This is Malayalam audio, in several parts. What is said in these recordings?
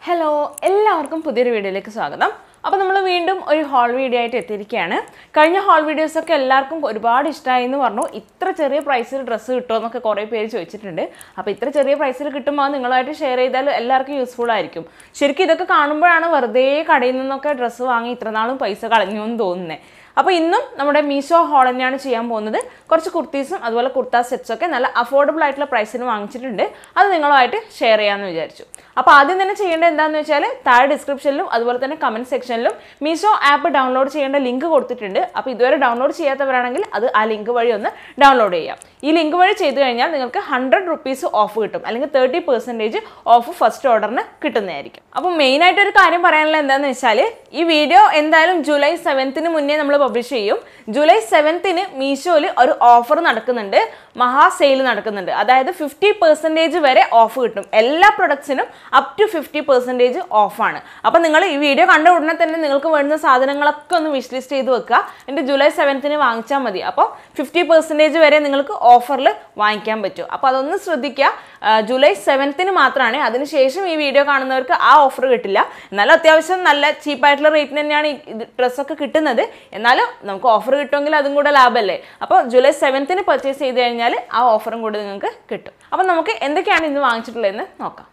ഹലോ എല്ലാവർക്കും പുതിയൊരു വീഡിയോയിലേക്ക് സ്വാഗതം അപ്പോൾ നമ്മൾ വീണ്ടും ഒരു ഹോൾ വീഡിയോ ആയിട്ട് എത്തിയിരിക്കുകയാണ് കഴിഞ്ഞ ഹോൾ വീഡിയോസൊക്കെ എല്ലാവർക്കും ഒരുപാട് ഇഷ്ടമായി എന്ന് പറഞ്ഞു ഇത്ര ചെറിയ പ്രൈസിൽ ഡ്രസ്സ് കിട്ടുമോ എന്നൊക്കെ കുറേ പേര് ചോദിച്ചിട്ടുണ്ട് അപ്പോൾ ഇത്ര ചെറിയ പ്രൈസിൽ കിട്ടുമ്പോൾ അത് നിങ്ങളുമായിട്ട് ഷെയർ ചെയ്താൽ എല്ലാവർക്കും യൂസ്ഫുൾ ആയിരിക്കും ശരിക്കും ഇതൊക്കെ കാണുമ്പോഴാണ് വെറുതെ കടയിൽ നിന്നൊക്കെ ഡ്രസ്സ് വാങ്ങി ഇത്ര നാളും പൈസ കളഞ്ഞു എന്ന് തോന്നുന്നത് അപ്പോൾ ഇന്നും നമ്മുടെ മീഷോ ഹോൾ തന്നെയാണ് ചെയ്യാൻ പോകുന്നത് കുറച്ച് കുർത്തീസും അതുപോലെ കുർത്ത സെറ്റ്സ് ഒക്കെ നല്ല അഫോർഡബിൾ ആയിട്ടുള്ള പ്രൈസിന് വാങ്ങിച്ചിട്ടുണ്ട് അത് നിങ്ങളുമായിട്ട് ഷെയർ ചെയ്യാമെന്ന് വിചാരിച്ചു അപ്പോൾ ആദ്യം തന്നെ ചെയ്യേണ്ടത് എന്താണെന്ന് വെച്ചാൽ താഴെ ഡിസ്ക്രിപ്ഷനിലും അതുപോലെ തന്നെ കമൻറ്റ് സെക്ഷനിലും മീഷോ ആപ്പ് ഡൗൺലോഡ് ചെയ്യേണ്ട ലിങ്ക് കൊടുത്തിട്ടുണ്ട് അപ്പോൾ ഇതുവരെ ഡൗൺലോഡ് ചെയ്യാത്തവരാണെങ്കിൽ അത് ആ ലിങ്ക് വഴി ഒന്ന് ഡൗൺലോഡ് ചെയ്യാം ഈ ലിങ്ക് വഴി ചെയ്തു കഴിഞ്ഞാൽ നിങ്ങൾക്ക് ഹൺഡ്രഡ് റുപ്പീസ് ഓഫ് കിട്ടും അല്ലെങ്കിൽ തേർട്ടി പെർസെൻറ്റേജ് ഓഫ് ഫസ്റ്റ് ഓർഡറിന് കിട്ടുന്നതായിരിക്കും അപ്പോൾ മെയിനായിട്ട് ഒരു കാര്യം പറയാനുള്ളത് എന്താണെന്ന് വെച്ചാൽ ഈ വീഡിയോ എന്തായാലും ജൂലൈ സെവൻത്തിന് മുന്നേ നമ്മൾ പബ്ലിഷ് ചെയ്യും ജൂലൈ സെവൻത്തിന് മീഷോയിൽ ഒരു ഓഫർ നടക്കുന്നുണ്ട് മഹാ സെയിൽ നടക്കുന്നുണ്ട് അതായത് ഫിഫ്റ്റി പെർസെൻറ്റേജ് വരെ ഓഫ് കിട്ടും എല്ലാ പ്രൊഡക്ട്സിനും അപ് ടു ഫിഫ്റ്റി പെർസെൻറ്റേജ് ഓഫാണ് അപ്പോൾ നിങ്ങൾ ഈ വീഡിയോ കണ്ട ഉടനെ തന്നെ നിങ്ങൾക്ക് വേണ്ടുന്ന സാധനങ്ങളൊക്കെ ഒന്ന് വിഷ് ലിസ്റ്റ് ചെയ്ത് വെക്കുക എന്നിട്ട് ജൂലൈ സെവൻത്തിന് വാങ്ങിച്ചാൽ മതി അപ്പോൾ ഫിഫ്റ്റി പെർസെൻറ്റേജ് വരെ നിങ്ങൾക്ക് ഓഫറിൽ വാങ്ങിക്കാൻ പറ്റും അപ്പോൾ അതൊന്ന് ശ്രദ്ധിക്കുക ആ, ജൂലൈ സെവൻത്തിന് മാത്രമാണ് അതിനുശേഷം ഈ വീഡിയോ കാണുന്നവർക്ക് ആ ഓഫർ കിട്ടില്ല എന്നാലും അത്യാവശ്യം നല്ല ചീപ്പായിട്ടുള്ള റേറ്റിന് തന്നെയാണ് ഈ ഡ്രസ്സൊക്കെ കിട്ടുന്നത് എന്നാലും നമുക്ക് ഓഫർ കിട്ടുമെങ്കിൽ അതും കൂടെ ലാഭമല്ലേ അപ്പോൾ ജൂലൈ സെവൻത്തിന് പർച്ചേസ് ചെയ്ത് കഴിഞ്ഞാൽ ആ ഓഫറും കൂടി നിങ്ങൾക്ക് കിട്ടും അപ്പോൾ നമുക്ക് എന്തൊക്കെയാണ് ഇന്ന് വാങ്ങിച്ചിട്ടുള്ളതെന്ന് നോക്കാം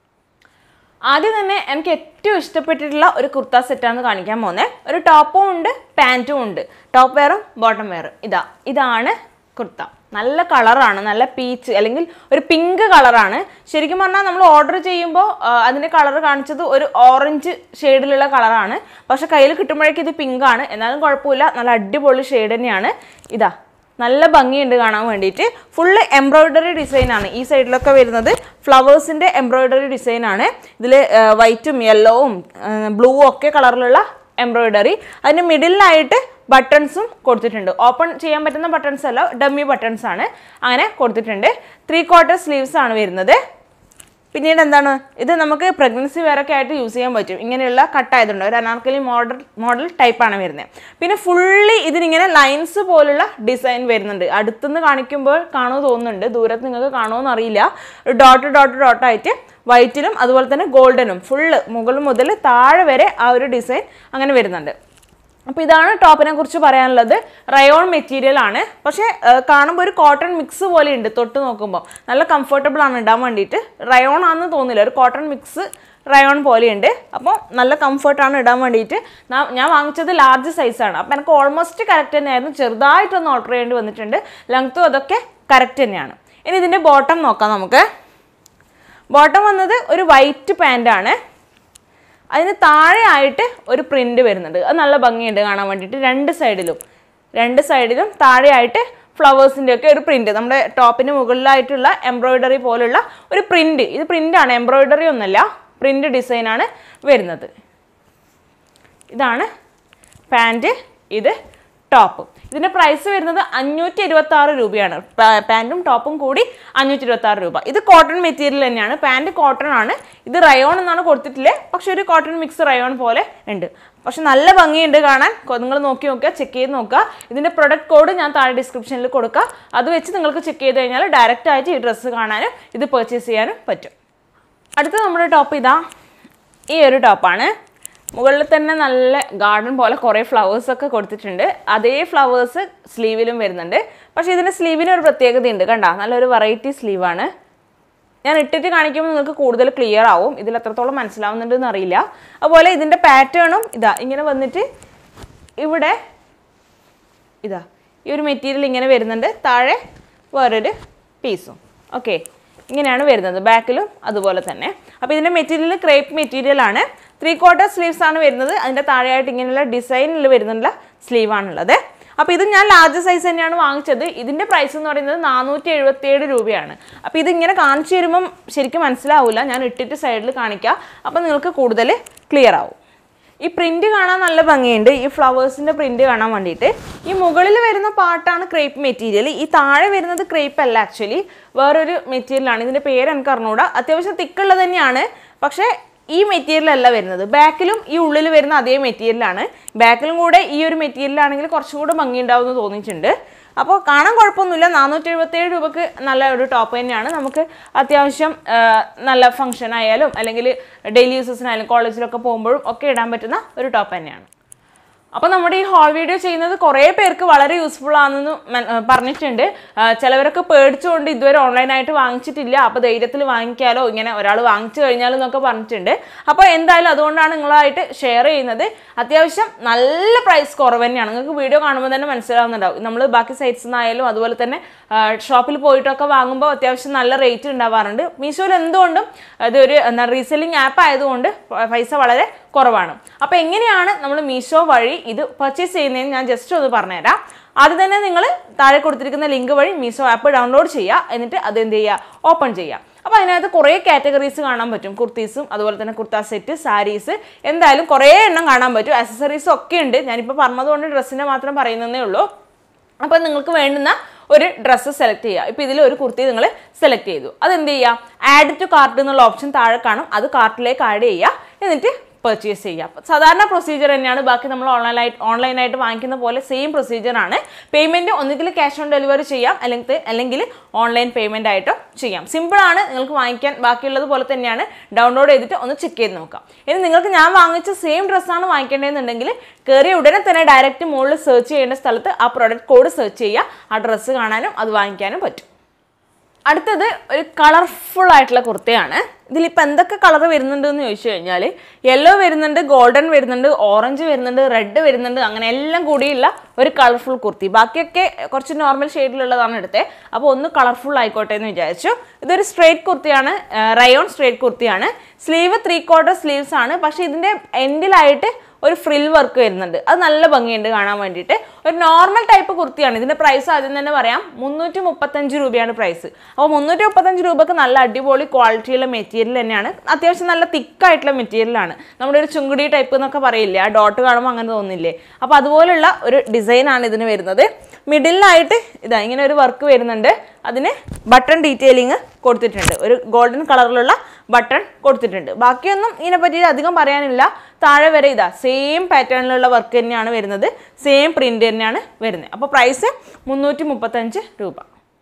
ആദ്യം തന്നെ എനിക്ക് ഏറ്റവും ഇഷ്ടപ്പെട്ടിട്ടുള്ള ഒരു കുർത്ത സെറ്റാണ് കാണിക്കാൻ പോകുന്നത് ഒരു ടോപ്പും ഉണ്ട് പാൻറ്റും ഉണ്ട് ടോപ്പ് വെയറും ബോട്ടം വെയറും ഇതാ ഇതാണ് കുർത്ത നല്ല കളറാണ് നല്ല പീച്ച് അല്ലെങ്കിൽ ഒരു പിങ്ക് കളറാണ് ശരിക്കും പറഞ്ഞാൽ നമ്മൾ ഓർഡർ ചെയ്യുമ്പോൾ അതിൻ്റെ കളർ കാണിച്ചത് ഒരു ഓറഞ്ച് ഷെയ്ഡിലുള്ള കളറാണ് പക്ഷെ കയ്യിൽ കിട്ടുമ്പോഴേക്കും ഇത് പിങ്കാണ് എന്നാലും കുഴപ്പമില്ല നല്ല അടിപൊളി ഷെയ്ഡ് തന്നെയാണ് ഇതാ നല്ല ഭംഗിയുണ്ട് കാണാൻ വേണ്ടിയിട്ട് ഫുള്ള് എംബ്രോയിഡറി ഡിസൈനാണ് ഈ സൈഡിലൊക്കെ വരുന്നത് ഫ്ലവേഴ്സിൻ്റെ എംബ്രോയിഡറി ഡിസൈനാണ് ഇതിൽ വൈറ്റും യെല്ലോവും ബ്ലൂവും ഒക്കെ കളറിലുള്ള എംബ്രോയിഡറി അതിന് മിഡിലായിട്ട് ബട്ടൺസും കൊടുത്തിട്ടുണ്ട് ഓപ്പൺ ചെയ്യാൻ പറ്റുന്ന ബട്ടൺസ് അല്ല ഡമ്മി ബട്ടൺസ് ആണ് അങ്ങനെ കൊടുത്തിട്ടുണ്ട് ത്രീ ക്വാർട്ടർ സ്ലീവ്സ് ആണ് വരുന്നത് പിന്നീട് എന്താണ് ഇത് നമുക്ക് പ്രഗ്നൻസി വെയറൊക്കെ ആയിട്ട് യൂസ് ചെയ്യാൻ പറ്റും ഇങ്ങനെയുള്ള കട്ടായതുണ്ട് ഒരു അനാർക്കലി മോഡൽ മോഡൽ ടൈപ്പാണ് വരുന്നത് പിന്നെ ഫുള്ളി ഇതിനിങ്ങനെ ലൈൻസ് പോലുള്ള ഡിസൈൻ വരുന്നുണ്ട് അടുത്തുനിന്ന് കാണിക്കുമ്പോൾ കാണുമോ തോന്നുന്നുണ്ട് ദൂരത്ത് നിങ്ങൾക്ക് കാണുമോ എന്നറിയില്ല ഡോട്ട് ഡോട്ട് ഡോട്ടായിട്ട് വൈറ്റിലും അതുപോലെ തന്നെ ഗോൾഡനും ഫുള്ള് മുകൾ മുതൽ താഴെ വരെ ആ ഒരു ഡിസൈൻ അങ്ങനെ വരുന്നുണ്ട് അപ്പോൾ ഇതാണ് ടോപ്പിനെ കുറിച്ച് പറയാനുള്ളത് റയോൺ മെറ്റീരിയൽ ആണ് പക്ഷേ കാണുമ്പോൾ ഒരു കോട്ടൺ മിക്സ് പോലെ ഉണ്ട് തൊട്ട് നോക്കുമ്പോൾ നല്ല കംഫർട്ടബിൾ ആണ് ഇടാൻ വേണ്ടിയിട്ട് റയോൺ ആണെന്ന് തോന്നില്ല ഒരു കോട്ടൺ മിക്സ് റയോൺ പോലെയുണ്ട് അപ്പോൾ നല്ല കംഫർട്ടാണ് ഇടാൻ വേണ്ടിയിട്ട് നാ- ഞാൻ വാങ്ങിച്ചത് ലാർജ് സൈസാണ് അപ്പോൾ എനിക്ക് ഓൾമോസ്റ്റ് കറക്റ്റ് തന്നെയായിരുന്നു ചെറുതായിട്ടൊന്ന് ഓർഡർ ചെയ്യേണ്ടി വന്നിട്ടുണ്ട് ലെങ്ത്തും അതൊക്കെ കറക്റ്റ് തന്നെയാണ് ഇനി ഇതിൻ്റെ ബോട്ടം നോക്കാം നമുക്ക് ബോട്ടം വന്നത് ഒരു വൈറ്റ് പാൻ്റാണ് അതിന് താഴെയായിട്ട് ഒരു പ്രിൻ്റ് വരുന്നുണ്ട് അത് നല്ല ഭംഗിയുണ്ട് കാണാൻ വേണ്ടിയിട്ട് രണ്ട് സൈഡിലും രണ്ട് സൈഡിലും താഴെയായിട്ട് ഫ്ലവേഴ്സിൻ്റെ ഒക്കെ ഒരു പ്രിൻ്റ് നമ്മുടെ ടോപ്പിന് മുകളിലായിട്ടുള്ള എംബ്രോയിഡറി പോലുള്ള ഒരു പ്രിൻ്റ് ഇത് പ്രിൻ്റാണ് എംബ്രോയിഡറി ഒന്നുമല്ല പ്രിൻ്റ് ഡിസൈനാണ് വരുന്നത് ഇതാണ് പാൻറ് ഇത് ടോപ്പ് ഇതിൻ്റെ പ്രൈസ് വരുന്നത് അഞ്ഞൂറ്റി ഇരുപത്തി ആറ് രൂപയാണ് പാ- പാൻറ്റും ടോപ്പും കൂടി അഞ്ഞൂറ്റി ഇരുപത്തി ആറ് രൂപ ഇത് കോട്ടൺ മെറ്റീരിയൽ തന്നെയാണ് പാൻറ് കോട്ടൺ ആണ് ഇത് റയോൺ എന്നാണ് കൊടുത്തിട്ടില്ലേ പക്ഷെ ഒരു കോട്ടൺ മിക്സ് റയോൺ പോലെ ഉണ്ട് പക്ഷെ നല്ല ഭംഗിയുണ്ട് കാണാൻ നിങ്ങൾ നോക്കി നോക്കുക ചെക്ക് ചെയ്ത് നോക്കുക ഇതിൻ്റെ പ്രൊഡക്റ്റ് കോഡ് ഞാൻ താഴെ ഡിസ്ക്രിപ്ഷനിൽ കൊടുക്കുക അത് വെച്ച് നിങ്ങൾക്ക് ചെക്ക് ചെയ്ത് കഴിഞ്ഞാൽ ഡയറക്റ്റ് ആയിട്ട് ഈ ഡ്രസ്സ് കാണാനും ഇത് പർച്ചേസ് ചെയ്യാനും പറ്റും അടുത്ത നമ്മുടെ ടോപ്പ് ഇതാ ഈ ഒരു ടോപ്പാണ് മുകളിൽ തന്നെ നല്ല ഗാർഡൻ പോലെ കുറേ ഫ്ലവേഴ്സ് ഒക്കെ കൊടുത്തിട്ടുണ്ട് അതേ ഫ്ലവേഴ്സ് സ്ലീവിലും വരുന്നുണ്ട് പക്ഷേ ഇതിൻ്റെ സ്ലീവിന് ഒരു പ്രത്യേകതയുണ്ട് കണ്ട നല്ലൊരു വെറൈറ്റി സ്ലീവാണ് ഞാൻ ഇട്ടിട്ട് കാണിക്കുമ്പോൾ നിങ്ങൾക്ക് കൂടുതൽ ക്ലിയർ ആവും ഇതിൽ എത്രത്തോളം മനസ്സിലാവുന്നുണ്ടെന്ന് അറിയില്ല അതുപോലെ ഇതിൻ്റെ പാറ്റേണും ഇതാ ഇങ്ങനെ വന്നിട്ട് ഇവിടെ ഇതാ ഈ ഒരു മെറ്റീരിയൽ ഇങ്ങനെ വരുന്നുണ്ട് താഴെ വേറൊരു പീസും ഓക്കെ ഇങ്ങനെയാണ് വരുന്നത് ബാക്കിലും അതുപോലെ തന്നെ അപ്പോൾ ഇതിൻ്റെ മെറ്റീരിയൽ ക്രേപ്പ് മെറ്റീരിയൽ ആണ് ത്രീ ക്വാർട്ടർ സ്ലീവ്സ് ആണ് വരുന്നത് അതിൻ്റെ താഴെയായിട്ട് ഇങ്ങനെയുള്ള ഡിസൈനിൽ വരുന്നുള്ള സ്ലീവാണുള്ളത് അപ്പോൾ ഇത് ഞാൻ ലാർജ് സൈസ് തന്നെയാണ് വാങ്ങിച്ചത് ഇതിൻ്റെ പ്രൈസ് എന്ന് പറയുന്നത് നാനൂറ്റി എഴുപത്തിയേഴ് രൂപയാണ് അപ്പോൾ ഇതിങ്ങനെ കാണിച്ചു തരുമ്പം ശരിക്കും മനസ്സിലാവില്ല ഞാൻ ഇട്ടിട്ട് സൈഡിൽ കാണിക്കാം അപ്പോൾ നിങ്ങൾക്ക് കൂടുതൽ ക്ലിയർ ആവും ഈ പ്രിന്റ് കാണാൻ നല്ല ഭംഗിയുണ്ട് ഈ ഫ്ലവേഴ്സിന്റെ പ്രിന്റ് കാണാൻ വേണ്ടിയിട്ട് ഈ മുകളിൽ വരുന്ന പാർട്ടാണ് ക്രേപ്പ് മെറ്റീരിയൽ ഈ താഴെ വരുന്നത് ക്രേപ്പ് അല്ല ആക്ച്വലി വേറൊരു മെറ്റീരിയലാണ് ഇതിന്റെ പേര് എനിക്ക് അറിഞ്ഞൂടാ അത്യാവശ്യം തിക്കുള്ളത് തന്നെയാണ് പക്ഷേ ഈ മെറ്റീരിയൽ അല്ല വരുന്നത് ബാക്കിലും ഈ ഉള്ളിൽ വരുന്ന അതേ മെറ്റീരിയലാണ് ബാക്കിലും കൂടെ ഈ ഒരു മെറ്റീരിയൽ ആണെങ്കിൽ കുറച്ചും കൂടെ ഭംഗി ഉണ്ടാവുമെന്ന് തോന്നിയിട്ടുണ്ട് അപ്പോൾ കാണാൻ കുഴപ്പമൊന്നുമില്ല നാനൂറ്റി എഴുപത്തേഴ് രൂപക്ക് നല്ല ഒരു ടോപ്പ് തന്നെയാണ് നമുക്ക് അത്യാവശ്യം ആ, നല്ല ഫംഗ്ഷൻ ആയാലും അല്ലെങ്കിൽ ഡെയിലി യൂസസിനായാലും കോളേജിലൊക്കെ പോകുമ്പോഴും ഒക്കെ ഇടാൻ പറ്റുന്ന ഒരു ടോപ്പ് തന്നെയാണ് അപ്പോൾ നമ്മുടെ ഈ ഹോൾ വീഡിയോ ചെയ്യുന്നത് കുറേ പേർക്ക് വളരെ യൂസ്ഫുൾ ആണെന്ന് മൻ- ആ, പറഞ്ഞിട്ടുണ്ട് ആ, ചിലവരൊക്കെ പേടിച്ചുകൊണ്ട് ഇതുവരെ ഓൺലൈനായിട്ട് വാങ്ങിച്ചിട്ടില്ല അപ്പോൾ ധൈര്യത്തിൽ വാങ്ങിക്കാലോ ഇങ്ങനെ ഒരാൾ വാങ്ങിച്ചു കഴിഞ്ഞാലും എന്നൊക്കെ പറഞ്ഞിട്ടുണ്ട് അപ്പോൾ എന്തായാലും അതുകൊണ്ടാണ് നിങ്ങളായിട്ട് ഷെയർ ചെയ്യുന്നത് അത്യാവശ്യം നല്ല പ്രൈസ് കുറവ് തന്നെയാണ് നിങ്ങൾക്ക് വീഡിയോ കാണുമ്പോൾ തന്നെ മനസ്സിലാവുന്നുണ്ടാവും നമ്മൾ ബാക്കി സൈറ്റ്സിൽ നിന്നായാലും അതുപോലെ തന്നെ ഷോപ്പിൽ പോയിട്ടൊക്കെ വാങ്ങുമ്പോൾ അത്യാവശ്യം നല്ല റേറ്റ് ഉണ്ടാവാറുണ്ട് മീഷോയിൽ എന്തുകൊണ്ടും ഇതൊരു എന്താ റീസെല്ലിംഗ് ആപ്പ് ആയതുകൊണ്ട് പൈസ വളരെ കുറവാണ് അപ്പോൾ എങ്ങനെയാണ് നമ്മൾ മീഷോ വഴി ഇത് പർച്ചേസ് ചെയ്യുന്നതെന്ന് ഞാൻ ജസ്റ്റ് ഒന്ന് പറഞ്ഞുതരാം ആദ്യം തന്നെ നിങ്ങൾ താഴെ കൊടുത്തിരിക്കുന്ന ലിങ്ക് വഴി മീഷോ ആപ്പ് ഡൗൺലോഡ് ചെയ്യുക എന്നിട്ട് അത് എന്ത് ചെയ്യുക ഓപ്പൺ ചെയ്യുക അപ്പോൾ അതിനകത്ത് കുറേ കാറ്റഗറീസ് കാണാൻ പറ്റും കുർത്തീസും അതുപോലെ തന്നെ കുർത്ത സെറ്റ് സാരീസ് എന്തായാലും കുറേ എണ്ണം കാണാൻ പറ്റും അക്സസറീസും ഒക്കെ ഉണ്ട് ഞാനിപ്പോൾ പറഞ്ഞതുകൊണ്ട് ഡ്രസ്സിനെ മാത്രം പറയുന്നതേ ഉള്ളൂ അപ്പോൾ നിങ്ങൾക്ക് വേണ്ടുന്ന ഒരു ഡ്രസ്സ് സെലക്ട് ചെയ്യുക ഇപ്പോൾ ഇതിൽ ഒരു കുർത്തി നിങ്ങൾ സെലക്ട് ചെയ്തു അതെന്ത് ചെയ്യുക ആഡ് ടു കാർട്ട് എന്നുള്ള ഓപ്ഷൻ താഴെ കാണും അത് കാർട്ടിലേക്ക് ആഡ് ചെയ്യുക എന്നിട്ട് പർച്ചേസ് ചെയ്യുക സാധാരണ പ്രൊസീജിയർ തന്നെയാണ് ബാക്കി നമ്മൾ ഓൺലൈനായിട്ട് ഓൺലൈനായിട്ട് വാങ്ങിക്കുന്ന പോലെ സെയിം പ്രൊസീജിയറാണ് പേയ്മെൻറ്റ് ഒന്നുകിൽ ക്യാഷ് ഓൺ ഡെലിവറി ചെയ്യാം അല്ലെങ്കിൽ അല്ലെങ്കിൽ ഓൺലൈൻ പേയ്മെൻ്റ് ആയിട്ടോ ചെയ്യാം സിമ്പിളാണ് നിങ്ങൾക്ക് വാങ്ങിക്കാൻ ബാക്കിയുള്ളത് പോലെ തന്നെയാണ് ഡൗൺലോഡ് ചെയ്തിട്ട് ഒന്ന് ചെക്ക് ചെയ്ത് നോക്കാം ഇനി നിങ്ങൾക്ക് ഞാൻ വാങ്ങിച്ച സെയിം ഡ്രസ്സാണ് വാങ്ങിക്കേണ്ടതെന്നുണ്ടെങ്കിൽ കയറിയ ഉടനെ തന്നെ ഡയറക്റ്റ് മുകളിൽ സെർച്ച് ചെയ്യേണ്ട സ്ഥലത്ത് ആ പ്രൊഡക്റ്റ് കോഡ് സെർച്ച് ചെയ്യുക ആ ഡ്രസ്സ് കാണാനും അത് വാങ്ങിക്കാനും പറ്റും അടുത്തത് ഒരു കളർഫുൾ ആയിട്ടുള്ള കുർത്തയാണ് ഇതിലിപ്പോൾ എന്തൊക്കെ കളർ വരുന്നുണ്ട് എന്ന് ചോദിച്ചു കഴിഞ്ഞാൽ യെല്ലോ വരുന്നുണ്ട് ഗോൾഡൻ വരുന്നുണ്ട് ഓറഞ്ച് വരുന്നുണ്ട് റെഡ് വരുന്നുണ്ട് അങ്ങനെ എല്ലാം കൂടിയുള്ള ഒരു കളർഫുൾ കുർത്തി ബാക്കിയൊക്കെ കുറച്ച് നോർമൽ ഷെയ്ഡിലുള്ളതാണ് എടുത്തത് അപ്പോൾ ഒന്ന് കളർഫുൾ ആയിക്കോട്ടെ എന്ന് വിചാരിച്ചു ഇതൊരു സ്ട്രേറ്റ് കുർത്തിയാണ് റയോൺ സ്ട്രേറ്റ് കുർത്തിയാണ് സ്ലീവ് ത്രീ ക്വാർട്ടർ സ്ലീവ്സ് ആണ് പക്ഷേ ഇതിൻ്റെ എൻഡിലായിട്ട് ഒരു ഫ്രിൽ വർക്ക് വരുന്നുണ്ട് അത് നല്ല ഭംഗിയുണ്ട് കാണാൻ വേണ്ടിയിട്ട് ഒരു നോർമൽ ടൈപ്പ് കുർത്തിയാണ് ഇതിന്റെ പ്രൈസ് ആദ്യം തന്നെ പറയാം മുന്നൂറ്റി മുപ്പത്തഞ്ച് രൂപയാണ് പ്രൈസ് അപ്പോൾ മുന്നൂറ്റി മുപ്പത്തഞ്ച് രൂപക്ക് നല്ല അടിപൊളി ക്വാളിറ്റിയുള്ള മെറ്റീരിയൽ തന്നെയാണ് അത്യാവശ്യം നല്ല തിക്കായിട്ടുള്ള മെറ്റീരിയലാണ് നമ്മുടെ ഒരു ചുങ്കുടി ടൈപ്പ് എന്നൊക്കെ പറയില്ലേ ആ ഡോട്ട് കാണുമ്പോൾ അങ്ങനെ തോന്നില്ലേ അപ്പോൾ അതുപോലുള്ള ഒരു ഡിസൈനാണ് ഇതിന് വരുന്നത് മിഡിലായിട്ട് ഇതാ ഇങ്ങനെ ഒരു വർക്ക് വരുന്നുണ്ട് അതിന് ബട്ടൺ ഡീറ്റെയിലിംഗ് കൊടുത്തിട്ടുണ്ട് ഒരു ഗോൾഡൻ കളറിലുള്ള ബട്ടൺ കൊടുത്തിട്ടുണ്ട് ബാക്കിയൊന്നും ഇതിനെ പറ്റി അധികം പറയാനില്ല താഴെ വരെ ഇതാ സെയിം പാറ്റേണിലുള്ള വർക്ക് തന്നെയാണ് വരുന്നത് സെയിം പ്രിൻ്റ് തന്നെയാണ് വരുന്നത് അപ്പോൾ പ്രൈസ് മുന്നൂറ്റി മുപ്പത്തഞ്ച് രൂപ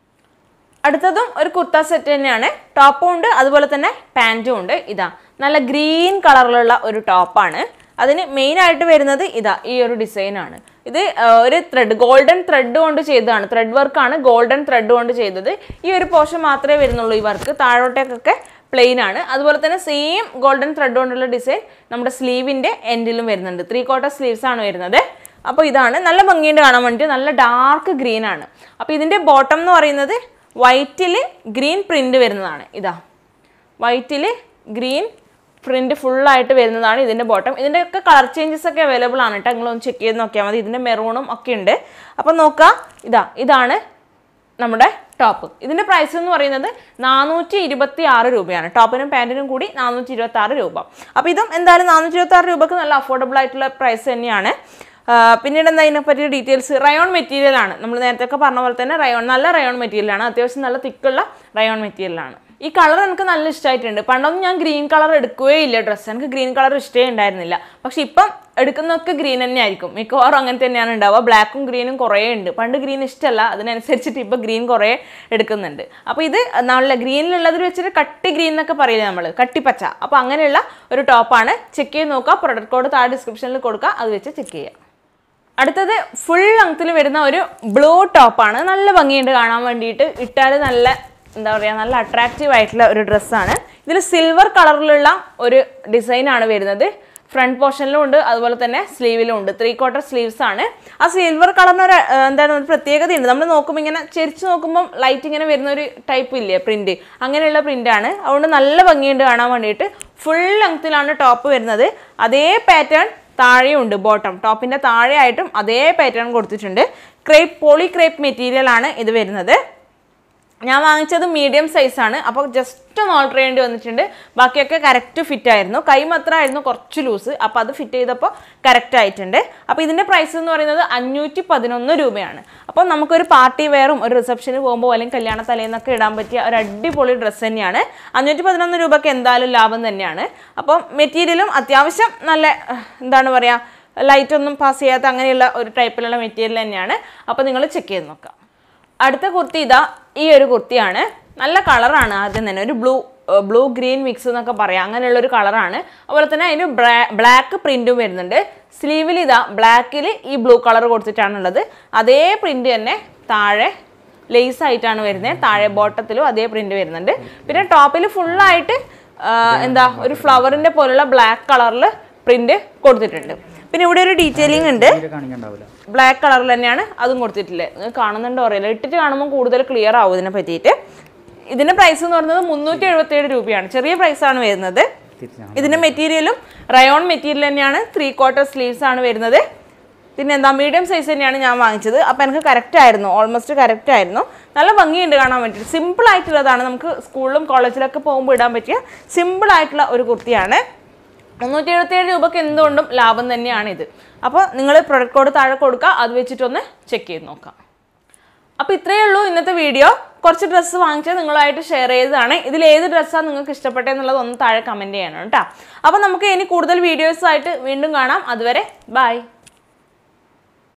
അടുത്തതും ഒരു കുർത്ത സെറ്റ് തന്നെയാണ് ടോപ്പും ഉണ്ട് അതുപോലെ തന്നെ പാൻറ്റും ഉണ്ട് ഇതാ നല്ല ഗ്രീൻ കളറിലുള്ള ഒരു ടോപ്പാണ് അതിന് മെയിൻ ആയിട്ട് വരുന്നത് ഇതാ ഈ ഒരു ഡിസൈനാണ് ഇത് ആ, ഒരു ത്രെഡ് ഗോൾഡൻ ത്രെഡ് കൊണ്ട് ചെയ്തതാണ് ത്രെഡ് വർക്കാണ് ഗോൾഡൻ ത്രെഡ് കൊണ്ട് ചെയ്തത് ഈ ഒരു പോർഷൻ മാത്രമേ വരുന്നുള്ളൂ ഈ വർക്ക് താഴോട്ടേക്കൊക്കെ പ്ലെയിൻ ആണ് അതുപോലെ തന്നെ സെയിം ഗോൾഡൻ ത്രെഡ് കൊണ്ടുള്ള ഡിസൈൻ നമ്മുടെ സ്ലീവിൻ്റെ എൻഡിലും വരുന്നുണ്ട് ത്രീ ക്വാർട്ടർ സ്ലീവ്സ് ആണ് വരുന്നത് അപ്പോൾ ഇതാണ് നല്ല ഭംഗിയുണ്ട് കാണാൻ വേണ്ടിയിട്ട് നല്ല ഡാർക്ക് ഗ്രീൻ ആണ് അപ്പോൾ ഇതിൻ്റെ ബോട്ടം എന്ന് പറയുന്നത് വൈറ്റിൽ ഗ്രീൻ പ്രിൻ്റ് വരുന്നതാണ് ഇതാ വൈറ്റിൽ ഗ്രീൻ പ്രിന്റ് ഫുള്ളായിട്ട് വരുന്നതാണ് ഇതിൻ്റെ ബോട്ടം ഇതിൻ്റെ ഒക്കെ കളർ ചേഞ്ചസ് ഒക്കെ അവൈലബിൾ ആണ് കേട്ടോ നിങ്ങളൊന്ന് ചെക്ക് ചെയ്ത് നോക്കിയാൽ മതി ഇതിൻ്റെ മെറൂണും ഒക്കെ ഉണ്ട് അപ്പം നോക്കുക ഇതാ ഇതാണ് നമ്മുടെ ടോപ്പ് ഇതിൻ്റെ പ്രൈസ് എന്ന് പറയുന്നത് നാനൂറ്റി ഇരുപത്തി ആറ് രൂപയാണ് ടോപ്പിനും പാൻറ്റിനും കൂടി നാനൂറ്റി ഇരുപത്തി ആറ് രൂപ അപ്പോൾ ഇതും എന്തായാലും നാനൂറ്റി ഇരുപത്തി ആറ് രൂപക്ക് നല്ല അഫോർഡബിൾ ആയിട്ടുള്ള പ്രൈസ് തന്നെയാണ് ആ, പിന്നീട് എന്താ ഇതിനെ പറ്റിയ ഡീറ്റെയിൽസ് റയോൺ മെറ്റീരിയൽ ആണ് നമ്മൾ നേരത്തെ ഒക്കെ പറഞ്ഞ പോലെ തന്നെ റയോൺ നല്ല റയോൺ മെറ്റീരിയൽ ആണ് അത്യാവശ്യം നല്ല തിക്കുള്ള റയോൺ മെറ്റീരിയൽ ആണ് ഈ കളർ എനിക്ക് നല്ല ഇഷ്ടമായിട്ടുണ്ട് പണ്ടൊന്നും ഞാൻ ഗ്രീൻ കളർ എടുക്കുകയേ ഇല്ല ഡ്രസ്സ് എനിക്ക് ഗ്രീൻ കളർ ഇഷ്ടമേ ഉണ്ടായിരുന്നില്ല പക്ഷെ ഇപ്പം എടുക്കുന്നതൊക്കെ ഗ്രീൻ തന്നെ ആയിരിക്കും മിക്കവാറും അങ്ങനെ തന്നെയാണ് ഉണ്ടാവുക ബ്ലാക്കും ഗ്രീനും കുറേ ഉണ്ട് പണ്ട് ഗ്രീൻ ഇഷ്ടമല്ല അതിനനുസരിച്ചിട്ട് ഇപ്പോൾ ഗ്രീൻ കുറേ എടുക്കുന്നുണ്ട് അപ്പോൾ ഇത് നല്ല ഗ്രീനിലുള്ളതിൽ വെച്ചിട്ട് കട്ടി ഗ്രീൻ എന്നൊക്കെ പറയില്ലേ നമ്മൾ കട്ടിപ്പച്ച അപ്പോൾ അങ്ങനെയുള്ള ഒരു ടോപ്പാണ് ചെക്ക് ചെയ്ത് നോക്കുക പ്രൊഡക്റ്റ് കോഡ് താഴെ ഡിസ്ക്രിപ്ഷനിൽ കൊടുക്കുക അത് വെച്ച് ചെക്ക് ചെയ്യുക അടുത്തത് ഫുൾ ലെങ്ത്തിൽ വരുന്ന ഒരു ബ്ലൂ ടോപ്പാണ് നല്ല ഭംഗിയുണ്ട് കാണാൻ വേണ്ടിയിട്ട് ഇട്ടാൽ നല്ല എന്താ പറയുക നല്ല അട്രാക്റ്റീവ് ആയിട്ടുള്ള ഒരു ഡ്രസ്സാണ് ഇതിൽ സിൽവർ കളറിലുള്ള ഒരു ഡിസൈനാണ് വരുന്നത് ഫ്രണ്ട് പോർഷനിലും ഉണ്ട് അതുപോലെ തന്നെ സ്ലീവിലും ഉണ്ട് ത്രീ ക്വാർട്ടർ സ്ലീവ്സ് ആണ് ആ സിൽവർ കളറിന് ഒരു ആ, എന്താണ് ഒരു പ്രത്യേകതയുണ്ട് നമ്മൾ നോക്കുമ്പോൾ ഇങ്ങനെ ചെരിച്ച് നോക്കുമ്പോൾ ലൈറ്റ് ഇങ്ങനെ വരുന്ന ഒരു ടൈപ്പ് ഇല്ലേ പ്രിന്റ് അങ്ങനെയുള്ള പ്രിന്റ് ആണ് അതുകൊണ്ട് നല്ല ഭംഗിയുണ്ട് കാണാൻ വേണ്ടിയിട്ട് ഫുൾ ലെങ്ത്തിലാണ് ടോപ്പ് വരുന്നത് അതേ പാറ്റേൺ താഴെയുണ്ട് ബോട്ടം ടോപ്പിൻ്റെ താഴെയായിട്ടും അതേ പാറ്റേൺ കൊടുത്തിട്ടുണ്ട് ക്രേപ്പ് പോളി ക്രേപ്പ് മെറ്റീരിയൽ ആണ് ഇത് വരുന്നത് ഞാൻ വാങ്ങിച്ചത് മീഡിയം സൈസാണ് അപ്പോൾ ജസ്റ്റ് ഒന്ന് ഓൾട്ടർ ചെയ്യേണ്ടി വന്നിട്ടുണ്ട് ബാക്കിയൊക്കെ കറക്റ്റ് ഫിറ്റ് ആയിരുന്നു കൈ മാത്രമായിരുന്നു കുറച്ച് ലൂസ് അപ്പോൾ അത് ഫിറ്റ് ചെയ്തപ്പോൾ കറക്റ്റ് ആയിട്ടുണ്ട് അപ്പോൾ ഇതിൻ്റെ പ്രൈസ് എന്ന് പറയുന്നത് അഞ്ഞൂറ്റി പതിനൊന്ന് രൂപയാണ് അപ്പോൾ നമുക്കൊരു പാർട്ടി വെയറും ഒരു റിസപ്ഷന് പോകുമ്പോൾ അല്ലെങ്കിൽ കല്യാണ തലേന്നൊക്കെ ഇടാൻ പറ്റിയ ഒരു അടിപൊളി ഡ്രസ്സ് തന്നെയാണ് അഞ്ഞൂറ്റി പതിനൊന്ന് രൂപയ്ക്ക് എന്തായാലും ലാഭം തന്നെയാണ് അപ്പം മെറ്റീരിയലും അത്യാവശ്യം നല്ല ഏഹ്, എന്താണ് പറയുക ലൈറ്റ് ഒന്നും പാസ് ചെയ്യാത്ത അങ്ങനെയുള്ള ഒരു ടൈപ്പിലുള്ള മെറ്റീരിയൽ തന്നെയാണ് അപ്പോൾ നിങ്ങൾ ചെക്ക് ചെയ്ത് നോക്കാം അടുത്ത കുർത്തി ഇതാ ഈ ഒരു കുർത്തിയാണ് നല്ല കളറാണ് ആദ്യം തന്നെ ഒരു ബ്ലൂ ബ്ലൂ ഗ്രീൻ മിക്സ് എന്നൊക്കെ പറയാം അങ്ങനെയുള്ള ഒരു കളറാണ് അതുപോലെ തന്നെ അതിന് ബ്ലാക്ക് പ്രിന്റും വരുന്നുണ്ട് സ്ലീവിൽ ഇതാ ബ്ലാക്കിൽ ഈ ബ്ലൂ കളർ കൊടുത്തിട്ടാണുള്ളത് അതേ പ്രിന്റ് തന്നെ താഴെ ലേസ് ആയിട്ടാണ് വരുന്നത് താഴെ ബോട്ടത്തിലും അതേ പ്രിന്റ് വരുന്നുണ്ട് പിന്നെ ടോപ്പിൽ ഫുള്ളായിട്ട് എന്താ ഒരു ഫ്ലവറിന്റെ പോലുള്ള ബ്ലാക്ക് കളറിൽ പ്രിന്റ് കൊടുത്തിട്ടുണ്ട് പിന്നെ ഇവിടെ ഒരു ഡീറ്റെയിലിംഗ് ഉണ്ട് തീരെ കാണിക്കണ്ടാവില്ല ബ്ലാക്ക് കളറിൽ തന്നെയാണ് അതും കൊടുത്തിട്ടില്ലേ നിങ്ങൾ കാണുന്നുണ്ടോ അറിയില്ല ഇട്ടിട്ട് കാണുമ്പോൾ കൂടുതൽ ക്ലിയർ ആവും ഇതിനെ പറ്റിയിട്ട് ഇതിന്റെ പ്രൈസ് എന്ന് പറയുന്നത് മുന്നൂറ്റി എഴുപത്തിയേഴ് രൂപയാണ് ചെറിയ പ്രൈസാണ് വരുന്നത് തിരിച്ചാണ് ഇതിന്റെ മെറ്റീരിയലും റയോൺ മെറ്റീരിയൽ തന്നെയാണ് ത്രീ ക്വാർട്ടർ സ്ലീവ്സ് ആണ് വരുന്നത് പിന്നെ എന്താ മീഡിയം സൈസ് തന്നെയാണ് ഞാൻ വാങ്ങിച്ചത് അപ്പം എനിക്ക് കറക്റ്റ് ആയിരുന്നു ഓൾമോസ്റ്റ് കറക്റ്റ് ആയിരുന്നു നല്ല ഭംഗിയുണ്ട് കാണാൻ വേണ്ടിയിട്ട് സിമ്പിൾ ആയിട്ടുള്ളതാണ് നമുക്ക് സ്കൂളിലും കോളേജിലൊക്കെ പോകുമ്പോൾ ഇടാൻ പറ്റിയ സിമ്പിൾ ആയിട്ടുള്ള ഒരു കുർത്തിയാണ് മുന്നൂറ്റി എഴുപത്തിയേഴ് രൂപയ്ക്ക് എന്തുകൊണ്ടും ലാഭം തന്നെയാണ് ഇത് അപ്പോൾ നിങ്ങൾ പ്രൊഡക്റ്റ് കോഡ് താഴെ കൊടുക്കുക അത് വെച്ചിട്ടൊന്ന് ചെക്ക് ചെയ്ത് നോക്കാം അപ്പോൾ ഇത്രയേ ഉള്ളൂ ഇന്നത്തെ വീഡിയോ കുറച്ച് ഡ്രസ്സ് വാങ്ങിച്ചാൽ നിങ്ങളായിട്ട് ഷെയർ ചെയ്തതാണ് ഇതിൽ ഏത് ഡ്രസ്സാണ് നിങ്ങൾക്ക് ഇഷ്ടപ്പെട്ടതെന്നുള്ളത് ഒന്ന് താഴെ കമൻറ്റ് ചെയ്യണം കേട്ടോ അപ്പോൾ നമുക്ക് ഇനി കൂടുതൽ വീഡിയോസായിട്ട് വീണ്ടും കാണാം അതുവരെ ബൈ